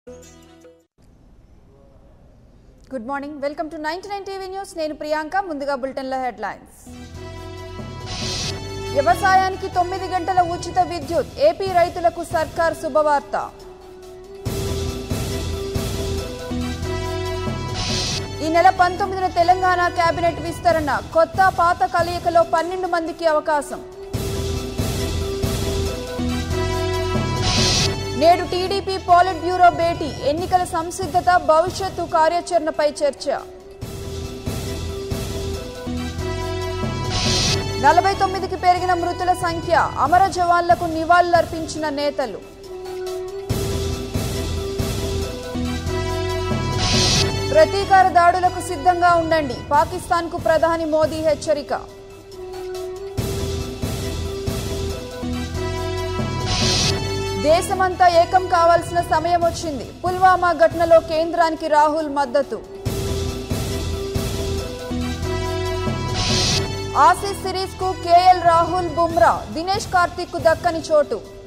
good morning welcome to ninety nine TV news నేను ప్రియాంక ముందుగా బులెటిన్ల headlines వ్యవసాయానికి తొమ్మిది గంటల ఉచిత విద్యుత్ ఏపీ రైతులకు సర్కార్ శుభవార్త ఈ నెల పంతొమ్మిదిన తెలంగాణ కేబినెట్ విస్తరణ కొత్త పాత కలయికలో పన్నెండు మందికి అవకాశం నేడు టీడీపీ పాలిట్ బ్యూరో భేటీ ఎన్నికల సంసిద్ధత భవిష్యత్తు కార్యాచరణపై చర్చ నలభై తొమ్మిదికి పెరిగిన మృతుల సంఖ్య అమర జవాన్లకు నివాళులర్పించిన నేతలు ప్రతీకార దాడులకు సిద్ధంగా ఉండండి పాకిస్తాన్కు ప్రధాని మోదీ హెచ్చరిక దేశమంతా ఏకం కావాల్సిన సమయం వచ్చింది పుల్వామా ఘటనలో కేంద్రానికి రాహుల్ మద్దతు ఆసీస్ సిరీస్ కు కేఎల్ రాహుల్ బుమ్రా దినేష్ కార్తిక్ కు దక్కని చోటు